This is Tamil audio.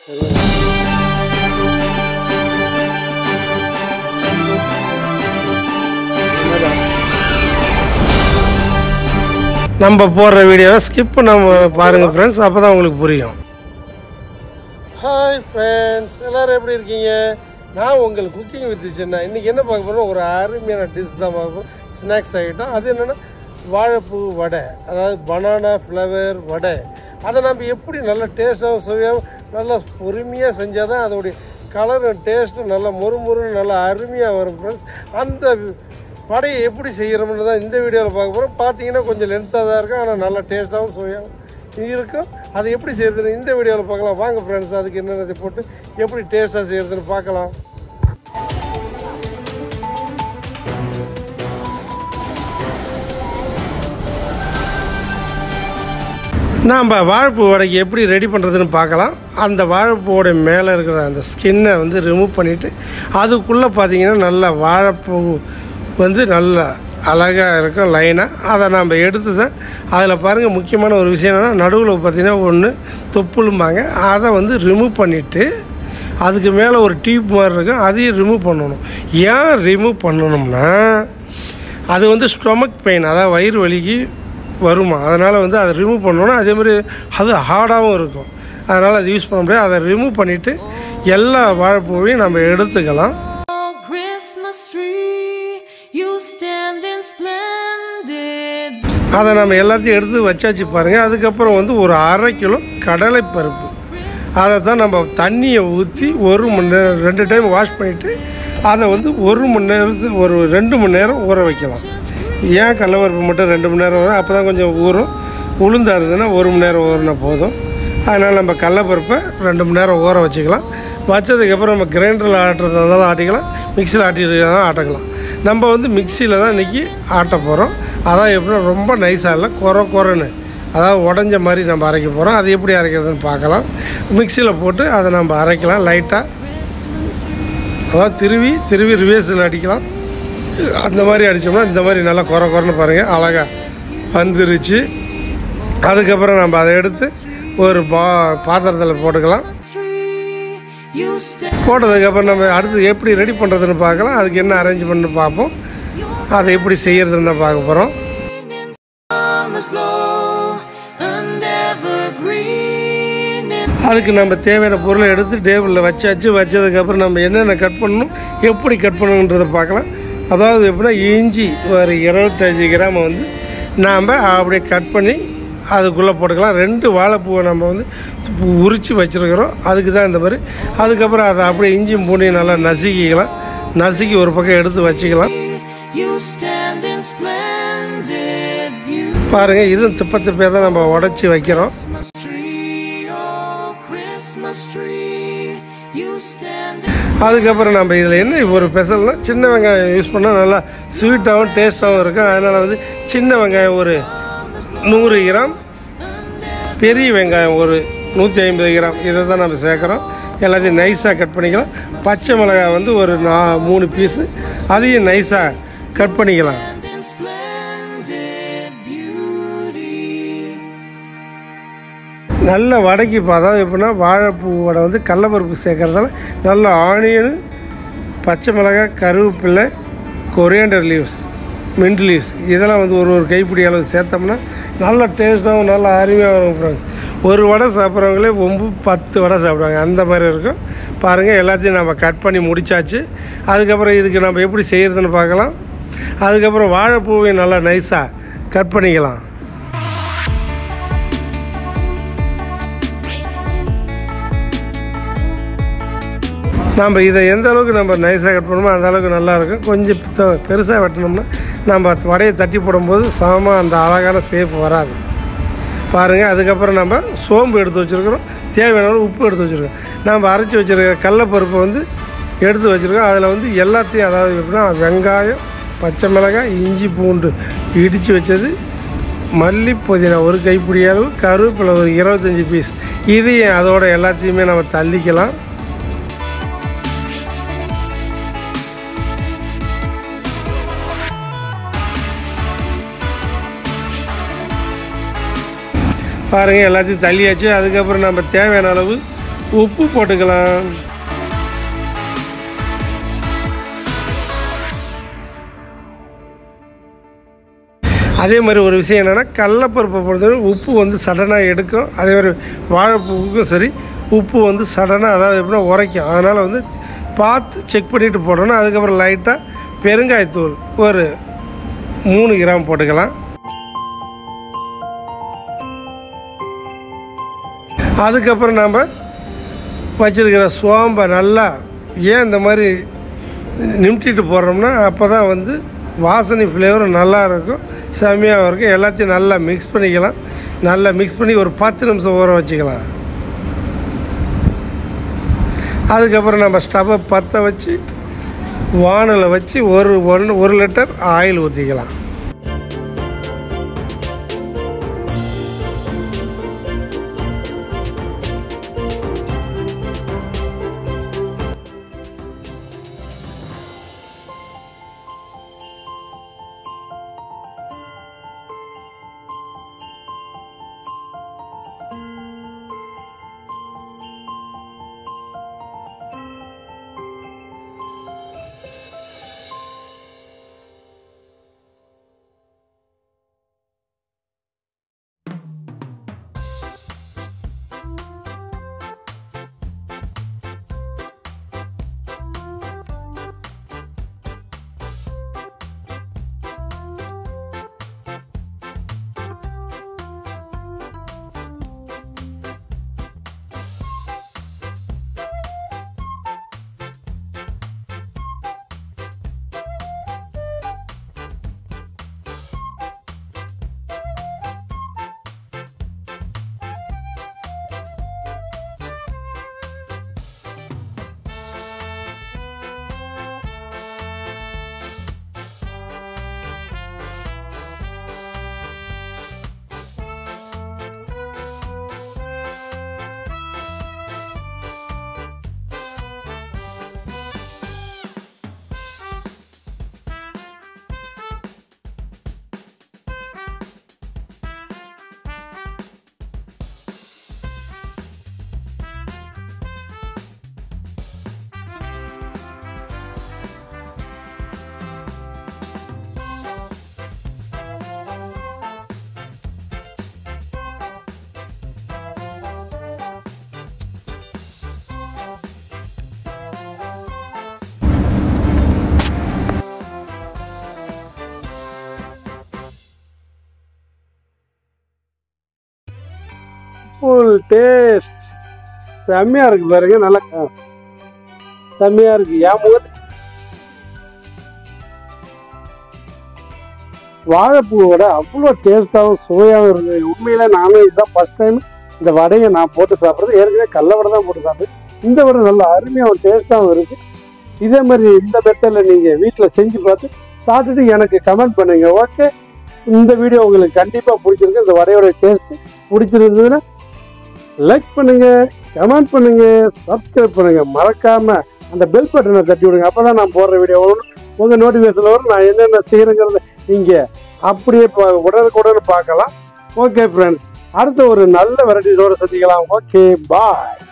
நம்ம போடுற வீடியோவை ஸ்கிப் நம்ம பாருங்கள் ஃப்ரெண்ட்ஸ் அப்போ தான் உங்களுக்கு புரியும் ஹாய் ஃப்ரெண்ட்ஸ் எல்லாரும் எப்படி இருக்கீங்க நான் உங்கள் குக்கிங் வித் சின்ன இன்னைக்கு என்ன பார்க்க போகிறோம் ஒரு அருமையான டிஷ் தான் பார்க்க போகிறோம் ஸ்நாக்ஸ் ஐட்டம் அது என்னென்னா வாழைப்பூ வடை அதாவது பனானா ஃப்ளவர் வடை அதை நம்ம எப்படி நல்ல டேஸ்ட்டாகவும் சுவையாகவும் நல்லா பொறுமையாக செஞ்சால் தான் அதோடைய கலரும் டேஸ்ட்டும் நல்லா மொறுமொறுன்னு நல்லா அருமையாக வரும் ஃப்ரெண்ட்ஸ் அந்த வடையை எப்படி செய்கிறோம்னு தான் இந்த வீடியோவில் பார்க்க போகிறோம் பார்த்தீங்கன்னா கொஞ்சம் லென்த்தாக தான் இருக்கும் ஆனால் நல்லா டேஸ்ட்டாகவும் சுவையாகவும் இருக்கும் அதை எப்படி செய்யறதுன்னு இந்த வீடியோவில் பார்க்கலாம் வாங்க ஃப்ரெண்ட்ஸ் அதுக்கு என்னென்னதை போட்டு எப்படி டேஸ்ட்டாக செய்யறதுன்னு பார்க்கலாம் நாம் வாழைப்பூ வடைக்கு எப்படி ரெடி பண்ணுறதுன்னு பார்க்கலாம் அந்த வாழைப்பூவோட மேலே இருக்கிற அந்த ஸ்கின்னை வந்து ரிமூவ் பண்ணிவிட்டு அதுக்குள்ளே பார்த்தீங்கன்னா நல்ல வாழைப்பூ வந்து நல்ல அழகாக இருக்கும் லைனாக அதை நம்ம எடுத்து தான் அதில் பாருங்கள் முக்கியமான ஒரு விஷயம் என்னென்னா நடுவில் பார்த்தீங்கன்னா ஒன்று தொப்புளும்பாங்க அதை வந்து ரிமூவ் பண்ணிவிட்டு அதுக்கு மேலே ஒரு டியூப் மாதிரி இருக்கும் அதையும் ரிமூவ் பண்ணணும் ஏன் ரிமூவ் பண்ணணும்னா அது வந்து ஸ்டொமக் பெயின் அதாவது வயிறு வலிக்கு வருமா அதனால் வந்து அதை ரிமூவ் பண்ணோன்னா அதே மாதிரி அது ஹார்டாகவும் இருக்கும் அதனால் அதை யூஸ் பண்ண முடியாது அதை ரிமூவ் பண்ணிவிட்டு எல்லா வாழைப்பூவையும் நம்ம எடுத்துக்கலாம் Oh, Christmas tree, you stand in splendid அதை நம்ம எல்லாத்தையும் எடுத்து வச்சாச்சு பாருங்கள் அதுக்கப்புறம் வந்து ஒரு அரை கிலோ கடலைப்பருப்பு அதை தான் நம்ம தண்ணியை ஊற்றி ஒரு மணி நேரம் ரெண்டு டைம் வாஷ் பண்ணிவிட்டு அதை வந்து ஒரு மணி நேரத்துக்கு ஒரு ரெண்டு மணி நேரம் ஊற வைக்கலாம் ஏன் கடலைப்பருப்பு மட்டும் ரெண்டு மணி நேரம் வரும் அப்போ தான் கொஞ்சம் ஊறும் உளுந்தா இருந்ததுன்னா ஒரு மணி நேரம் ஊறினா போதும் அதனால் நம்ம கடலைப்பருப்பை ரெண்டு மணி நேரம் ஊற வச்சுக்கலாம் வச்சதுக்கப்புறம் நம்ம கிரைண்டரில் ஆட்டுறதா இருந்தாலும் ஆட்டிக்கலாம் மிக்சியில் ஆட்டிருந்தாலும் ஆட்டக்கலாம் நம்ம வந்து மிக்சியில் தான் இன்றைக்கி ஆட்ட போகிறோம் அதான் எப்படின்னா ரொம்ப நைஸாக இல்லை குறை குறைன்னு அதாவது உடஞ்ச மாதிரி நம்ம அரைக்க போகிறோம் அது எப்படி அரைக்கிறதுன்னு பார்க்கலாம் மிக்சியில் போட்டு அதை நம்ம அரைக்கலாம் லைட்டாக அதாவது திருவி திருவி ரிவேர்ஸில் அடிக்கலாம் அந்த மாதிரி அடித்தோம்னா இந்த மாதிரி நல்லா குறை குறைன்னு பாருங்கள் அழகாக வந்துருச்சு அதுக்கப்புறம் நம்ம அதை எடுத்து ஒரு பா பாத்திரத்தில் போட்டுக்கலாம் tree, you stand போட்டதுக்கப்புறம் நம்ம அடுத்து எப்படி ரெடி பண்ணுறதுன்னு பார்க்கலாம் அதுக்கு என்ன அரேஞ்ச்மெண்ட்னு பார்ப்போம் அதை எப்படி செய்யறதுன்னு தான் பார்க்க போகிறோம் in summer's glow and evergreen in அதுக்கு நம்ம தேவையான பொருளை எடுத்து டேபிளில் வச்சாச்சு வச்சதுக்கப்புறம் நம்ம என்னென்ன கட் பண்ணணும் எப்படி கட் பண்ணணுன்றதை பார்க்கலாம் அதாவது எப்படின்னா இஞ்சி ஒரு இருபத்தஞ்சி கிராம் வந்து நாம் அப்படியே கட் பண்ணி அதுக்குள்ளே போட்டுக்கலாம் ரெண்டு வாழைப்பூவை நம்ம வந்து உரித்து வச்சுருக்கிறோம் அதுக்கு தான் இந்த மாதிரி அதுக்கப்புறம் அதை அப்படியே இஞ்சி பூண்டையும் நல்லா நசுக்கிக்கலாம் நசுக்கி ஒரு பக்கம் எடுத்து வச்சுக்கலாம் you stand in splendid beauty பாருங்கள் இதுவும் திப்ப திப்பையாக தான் நம்ம உடச்சி வைக்கிறோம் Christmas tree oh Christmas tree you stand in அதுக்கப்புறம் நம்ம இதில் என்ன ஒரு ஸ்பெஷல்னா சின்ன வெங்காயம் யூஸ் பண்ணால் நல்லா ஸ்வீட்டாகவும் டேஸ்ட்டாகவும் இருக்கும் அதனால் வந்து சின்ன வெங்காயம் ஒரு நூறு கிராம் பெரிய வெங்காயம் ஒரு நூற்றி ஐம்பது கிராம் இதை தான் நம்ம சேர்க்குறோம் எல்லாத்தையும் நைஸாக கட் பண்ணிக்கலாம் பச்சை மிளகாய் வந்து ஒரு நா மூணு பீஸு அதையும் நைஸாக கட் பண்ணிக்கலாம் in splendid beauty நல்ல வடைக்கு இப்போ அதாவது எப்படின்னா வாழைப்பூ வடை வந்து கடலப்பருப்பு சேர்க்கறதால நல்ல ஆனியன் பச்சை மிளகாய் கருவேப்பிலை கொரியாண்டர் லீவ்ஸ் மின்ட் லீவ்ஸ் இதெல்லாம் வந்து ஒரு ஒரு கைப்பிடி அளவு சேர்த்தோம்னா நல்ல டேஸ்ட்டாகவும் நல்ல அருமையாக வரும் ஃப்ரெண்ட்ஸ் ஒரு வடை சாப்பிட்றவங்களே ஒம்பு பத்து வடை சாப்பிடுவாங்க அந்த மாதிரி இருக்கும் பாருங்கள் எல்லாத்தையும் நம்ம கட் பண்ணி முடிச்சாச்சு அதுக்கப்புறம் இதுக்கு நம்ம எப்படி செய்கிறதுன்னு பார்க்கலாம் அதுக்கப்புறம் வாழைப்பூவையும் நல்லா நைஸாக கட் பண்ணிக்கலாம் நம்ம இதை எந்த அளவுக்கு நம்ம நைஸாக கட் பண்ணணுமோ அந்த அளவுக்கு நல்லா இருக்கும் கொஞ்சம் பெருசாக வெட்டினோம்னா நம்ம வடையை தட்டி போடும்போது சமமாக அந்த அழகான சேஃப் வராது பாருங்கள் அதுக்கப்புறம் நம்ம சோம்பு எடுத்து வச்சுருக்கிறோம் தேவையான அளவு உப்பு எடுத்து வச்சுருக்கோம் நம்ம அரைச்சி வச்சுருக்க கடலப்பருப்பை வந்து எடுத்து வச்சுருக்கோம் அதில் வந்து எல்லாத்தையும் அதாவது எப்படின்னா வெங்காயம் பச்சை மிளகாய் இஞ்சி பூண்டு இடித்து வச்சது மல்லி புதினா ஒரு கைப்பிடி அளவு கருவேப்பிலை ஒரு இருபத்தஞ்சி பீஸ் இதையும் அதோட எல்லாத்தையுமே நம்ம தள்ளிக்கலாம் பாருங்கள் எல்லாத்தையும் தள்ளியாச்சு அதுக்கப்புறம் நம்ம தேவையான அளவு உப்பு போட்டுக்கலாம் அதே மாதிரி ஒரு விஷயம் என்னென்னா கடலப்பருப்பை பொறுத்தவரை உப்பு வந்து சடனாக எடுக்கும் அதே மாதிரி வாழைப்பூவுக்கும் சரி உப்பு வந்து சடனாக அதாவது எப்படின்னா உரைக்கும் அதனால் வந்து பார்த்து செக் பண்ணிவிட்டு போடணும் அதுக்கப்புறம் லைட்டாக பெருங்காயத்தூள் ஒரு மூணு கிராம் போட்டுக்கலாம் அதுக்கப்புறம் நாம் வச்சிருக்கிற சோம்பை நல்லா ஏன் இந்த மாதிரி நிமிட்டிட்டு போடுறோம்னா அப்போ தான் வந்து வாசனை ஃப்ளேவரும் நல்லா இருக்கும் செம்மையாக இருக்கும் எல்லாத்தையும் நல்லா மிக்ஸ் பண்ணிக்கலாம் நல்லா மிக்ஸ் பண்ணி ஒரு பத்து நிமிஷம் ஊற வச்சுக்கலாம் அதுக்கப்புறம் நம்ம ஸ்டவ்வை பற்ற வச்சு வானலை வச்சு ஒரு ஒன்று ஒரு லிட்டர் ஆயில் ஊற்றிக்கலாம் ஃபுல் டேஸ்ட் செம்மையாக இருக்கு பாருங்க நல்லா ஆ. செம்மையாக இருக்கு என் முகத்து வாழைப்பூவோட அவ்வளோ டேஸ்ட்டாகவும் சுவையாகவும் இருந்தது உண்மையில நானும் இதுதான் ஃபர்ஸ்ட் டைம் இந்த வடையை நான் போட்டு சாப்பிட்றது ஏற்கனவே கடல வடை தான் போட்டு சாப்பிட்டேன் இந்த வடை நல்லா அருமையாகவும் டேஸ்ட்டாகவும் இருக்கு இதே மாதிரி இந்த மெத்தடில் நீங்கள் வீட்டில் செஞ்சு பார்த்து சாப்பிட்டுட்டு எனக்கு கமெண்ட் பண்ணுங்க ஓகே இந்த வீடியோ உங்களுக்கு கண்டிப்பாக பிடிச்சிருக்கு இந்த வடையோட டேஸ்ட் பிடிச்சிருந்ததுன்னா லைக் பண்ணுங்க கமெண்ட் பண்ணுங்க சப்ஸ்கிரைப் பண்ணுங்க மறக்காம அந்த பெல் பட்டனை தட்டி விடுங்க அப்பதான் நான் போடுற வீடியோ வரும் உங்க நோட்டிஃபிகேஷன் வரும் நான் என்னென்ன செய்யறேங்கிறத நீங்க அப்படியே பா- உடனுக்குடன் பார்க்கலாம் ஓகே ஃப்ரெண்ட்ஸ் அடுத்த ஒரு நல்ல வெரைட்டிஸோட சந்திக்கலாம் ஓகே பாய்